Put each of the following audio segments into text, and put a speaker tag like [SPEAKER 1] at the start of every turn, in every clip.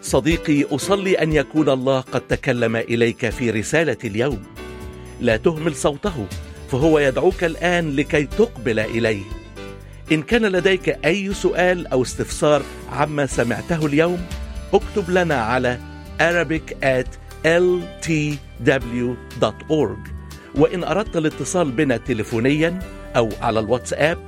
[SPEAKER 1] صديقي اصلي ان يكون الله قد تكلم اليك في رساله اليوم لا تهمل صوته فهو يدعوك الان لكي تقبل اليه ان كان لديك اي سؤال او استفسار عما سمعته اليوم اكتب لنا على arabic at ltw.org وإن أردت الاتصال بنا تليفونيا أو على الواتساب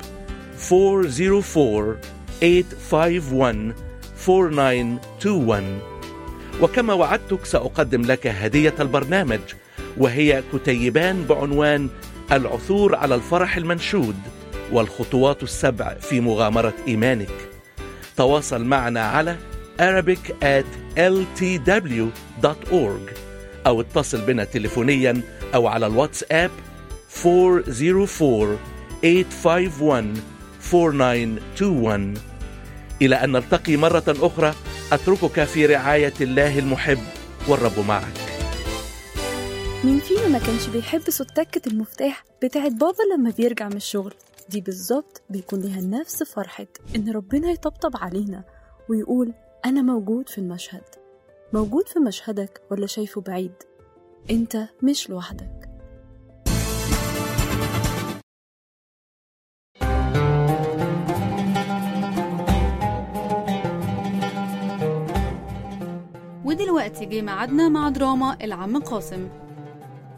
[SPEAKER 1] 404-851-4921 وكما وعدتك سأقدم لك هدية البرنامج وهي كتيبان بعنوان العثور على الفرح المنشود والخطوات السبع في مغامرة إيمانك تواصل معنا على arabic at ltw.org أو اتصل بنا تليفونيا أو على الواتساب 404-851-4921 إلى أن نلتقي مرة أخرى أتركك في رعاية الله المحب والرب معك
[SPEAKER 2] مين فينا ما كانش بيحب صوت تكة المفتاح بتاعت بابا لما بيرجع من الشغل دي بالظبط بيكون ليها نفس فرحة إن ربنا يطبطب علينا ويقول أنا موجود في المشهد موجود في مشهدك ولا شايفه بعيد أنت مش لوحدك
[SPEAKER 3] ودلوقتي جه ميعادنا مع دراما العم قاسم